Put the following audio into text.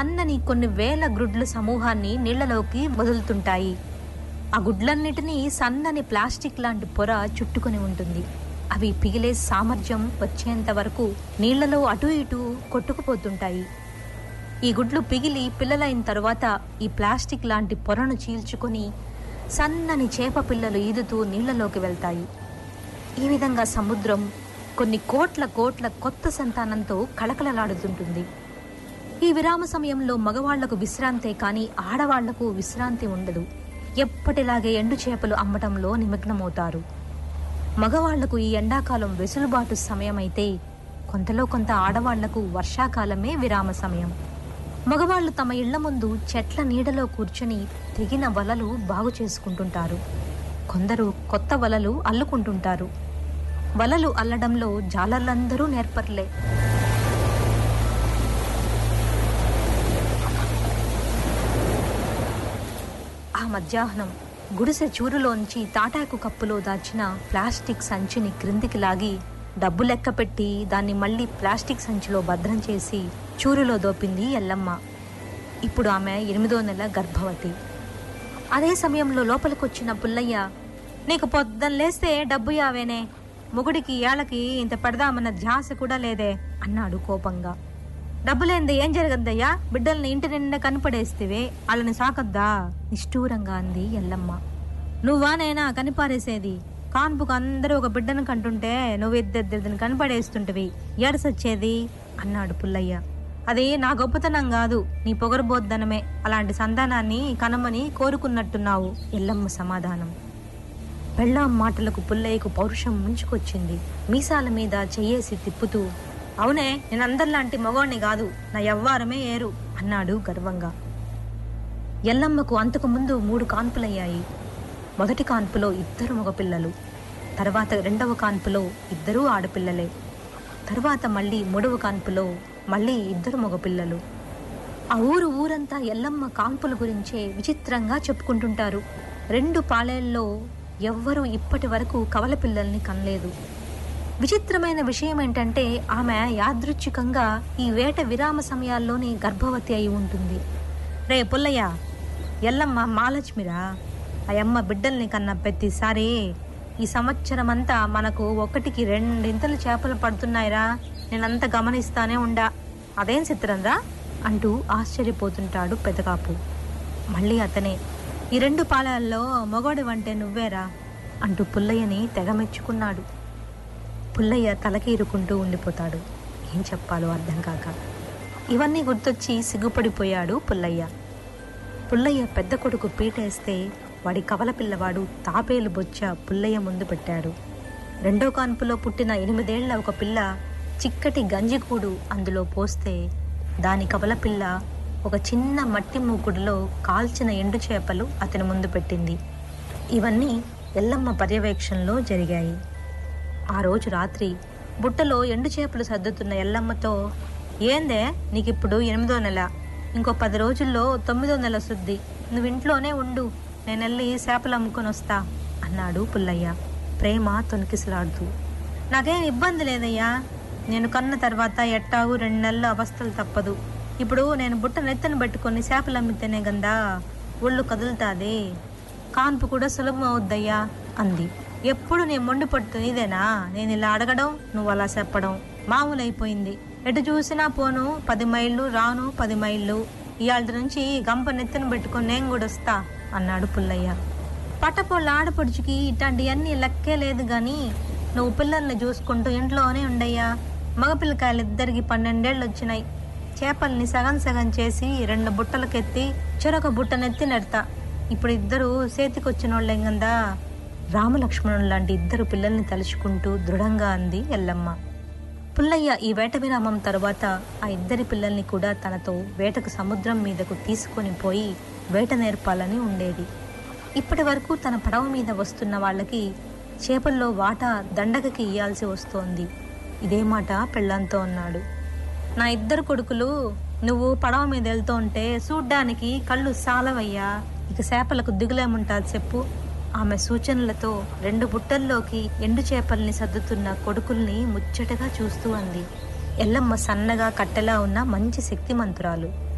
సన్నని కొన్ని వేల గ్రుడ్ల సమూహాన్ని నీళ్లలోకి వదులుతుంటాయి ఆ గుడ్లన్నిటినీ సన్నని ప్లాస్టిక్ లాంటి పొర చుట్టుకొని ఉంటుంది అవి పిగిలే సామర్థ్యం వచ్చేంత వరకు నీళ్లలో అటు ఇటు కొట్టుకుపోతుంటాయి ఈ గుడ్లు పిగిలి పిల్లలైన తరువాత ఈ ప్లాస్టిక్ లాంటి పొరను చీల్చుకొని సన్నని చేప పిల్లలు ఈదుతూ నీళ్లలోకి వెళ్తాయి ఈ విధంగా సముద్రం కొన్ని కోట్ల కోట్ల కొత్త సంతానంతో కళకళలాడుతుంటుంది ఈ విరామ సమయంలో మగవాళ్లకు విశ్రాంతే కానీ ఆడవాళ్లకు విశ్రాంతి ఉండదు ఎప్పటిలాగే ఎండు చేపలు అమ్మటంలో నిమగ్నమవుతారు మగవాళ్లకు ఈ ఎండాకాలం వెసులుబాటు సమయమైతే కొంతలో కొంత ఆడవాళ్లకు వర్షాకాలమే విరామ సమయం మగవాళ్లు తమ ఇళ్ల ముందు చెట్ల నీడలో కూర్చుని తెగిన వలలు బాగు చేసుకుంటుంటారు కొందరు కొత్త వలలు అల్లుకుంటుంటారు వలలు అల్లడంలో జాలర్లందరూ నేర్పర్లే ఆ మధ్యాహ్నం గుడిసె చూరులోంచి తాటాకు కప్పులో దాచిన ప్లాస్టిక్ సంచిని క్రిందికి లాగి డబ్బు లెక్క పెట్టి దాన్ని మళ్ళీ ప్లాస్టిక్ సంచిలో భద్రం చేసి చూరులో దోపింది ఎల్లమ్మ ఇప్పుడు ఆమె ఎనిమిదో నెల గర్భవతి అదే సమయంలో లోపలికొచ్చిన పుల్లయ్య నీకు పొద్దున లేస్తే డబ్బు యావేనే మొగుడికి ఏళ్ళకి ఇంత పెడదామన్న ధ్యాస కూడా లేదే అన్నాడు కోపంగా డబ్బులేంది ఏం జరగద్దయ్యా బిడ్డల్ని ఇంటి నిండా కనిపడేస్తేవే వాళ్ళని సాకద్దా నిష్ఠూరంగా అంది ఎల్లమ్మ నువ్వా నేనా కనిపారేసేది కాన్పుకు అందరూ ఒక బిడ్డను కంటుంటే నువ్వు ఇద్దరిద్దరిని కనిపడేస్తుంటివి ఏడసొచ్చేది అన్నాడు పుల్లయ్య అది నా గొప్పతనం కాదు నీ పొగరబోద్దనమే అలాంటి సంతానాన్ని కనమని కోరుకున్నట్టున్నావు ఎల్లమ్మ సమాధానం పెళ్ళాం మాటలకు పుల్లయ్యకు పౌరుషం ముంచుకొచ్చింది మీసాల మీద చెయ్యేసి తిప్పుతూ అవునే నేను అందరిలాంటి మగవాణ్ణి కాదు నా యవ్వారమే ఏరు అన్నాడు గర్వంగా ఎల్లమ్మకు అంతకు ముందు మూడు కాన్పులయ్యాయి మొదటి కాన్పులో ఇద్దరు మగపిల్లలు తర్వాత రెండవ కాన్పులో ఇద్దరూ ఆడపిల్లలే తర్వాత మళ్ళీ మూడవ కాన్పులో మళ్ళీ ఇద్దరు మగపిల్లలు ఆ ఊరు ఊరంతా ఎల్లమ్మ కాన్పుల గురించే విచిత్రంగా చెప్పుకుంటుంటారు రెండు పాళేల్లో ఎవ్వరూ ఇప్పటి వరకు కవల పిల్లల్ని కనలేదు విచిత్రమైన విషయం ఏంటంటే ఆమె యాదృచ్ఛికంగా ఈ వేట విరామ సమయాల్లోనే గర్భవతి అయి ఉంటుంది రే పుల్లయ్య ఎల్లమ్మ మాలక్ష్మిరా ఆ అమ్మ బిడ్డల్ని కన్న ప్రతిసారి ఈ సంవత్సరం అంతా మనకు ఒకటికి రెండింతలు చేపలు పడుతున్నాయిరా నేనంతా గమనిస్తానే ఉండా అదేం చిత్రంరా అంటూ ఆశ్చర్యపోతుంటాడు పెదకాపు మళ్ళీ అతనే ఈ రెండు పాలల్లో మొగోడి వంటే నువ్వేరా అంటూ పుల్లయ్యని తెగమెచ్చుకున్నాడు పుల్లయ్య తలకి ఇరుకుంటూ ఉండిపోతాడు ఏం చెప్పాలో అర్థం కాక ఇవన్నీ గుర్తొచ్చి సిగ్గుపడిపోయాడు పుల్లయ్య పుల్లయ్య పెద్ద కొడుకు పీటేస్తే వాడి కవల పిల్లవాడు తాపేలు బొచ్చ పుల్లయ్య ముందు పెట్టాడు రెండో కాన్పులో పుట్టిన ఎనిమిదేళ్ల ఒక పిల్ల చిక్కటి గంజికూడు అందులో పోస్తే దాని కవల పిల్ల ఒక చిన్న మట్టి మూకుడులో కాల్చిన ఎండు చేపలు అతని ముందు పెట్టింది ఇవన్నీ ఎల్లమ్మ పర్యవేక్షణలో జరిగాయి ఆ రోజు రాత్రి బుట్టలో ఎండు చేపలు సర్దుతున్న ఎల్లమ్మతో ఏందే నీకిప్పుడు ఎనిమిదో నెల ఇంకో పది రోజుల్లో తొమ్మిదో నెల శుద్ధి నువ్వు ఇంట్లోనే ఉండు నేను వెళ్ళి చేపలు అమ్ముకొని వస్తా అన్నాడు పుల్లయ్య ప్రేమ తొనికిసలాడుతూ నాకేం ఇబ్బంది లేదయ్యా నేను కన్న తర్వాత ఎట్టాగు రెండు నెలలు అవస్థలు తప్పదు ఇప్పుడు నేను బుట్ట నెత్తను పెట్టుకొని చేపలు అమ్మితేనే గందా ఒళ్ళు కదులుతాది కాన్పు కూడా సులభం అవుద్దయ్యా అంది ఎప్పుడు నేను మొండి పడుతుంది ఇదేనా నేను ఇలా అడగడం నువ్వు అలా చెప్పడం మామూలైపోయింది ఎటు చూసినా పోను పది మైళ్ళు రాను పది మైళ్ళు ఇవాళ నుంచి గంప నెత్తిన పెట్టుకొని నేను కూడా వస్తా అన్నాడు పుల్లయ్య పట్టపోళ్ళ ఆడపడుచుకి ఇట్లాంటివన్నీ లెక్కే లేదు గాని నువ్వు పిల్లల్ని చూసుకుంటూ ఇంట్లోనే ఉండయ్యా మగపిల్లకాయలు ఇద్దరికి పన్నెండేళ్ళు వచ్చినాయి చేపల్ని సగం సగం చేసి రెండు బుట్టలకెత్తి చెరొక బుట్ట నెత్తి నెడతా ఇప్పుడు ఇద్దరు చేతికొచ్చిన వాళ్ళేం కదా రామలక్ష్మణుడు లాంటి ఇద్దరు పిల్లల్ని తలుచుకుంటూ దృఢంగా అంది ఎల్లమ్మ పుల్లయ్య ఈ వేట విరామం తరువాత ఆ ఇద్దరి పిల్లల్ని కూడా తనతో వేటకు సముద్రం మీదకు తీసుకొని పోయి వేట నేర్పాలని ఉండేది ఇప్పటి వరకు తన పడవ మీద వస్తున్న వాళ్ళకి చేపల్లో వాటా దండగకి ఇయ్యాల్సి వస్తోంది ఇదే మాట పెళ్ళంతో అన్నాడు నా ఇద్దరు కొడుకులు నువ్వు పడవ మీద వెళ్తూ ఉంటే చూడ్డానికి కళ్ళు సాలవయ్యా ఇక చేపలకు దిగులేముంటాది చెప్పు ఆమె సూచనలతో రెండు బుట్టల్లోకి ఎండు చేపల్ని సర్దుతున్న కొడుకుల్ని ముచ్చటగా చూస్తూ అంది ఎల్లమ్మ సన్నగా కట్టెలా ఉన్న మంచి శక్తిమంతురాలు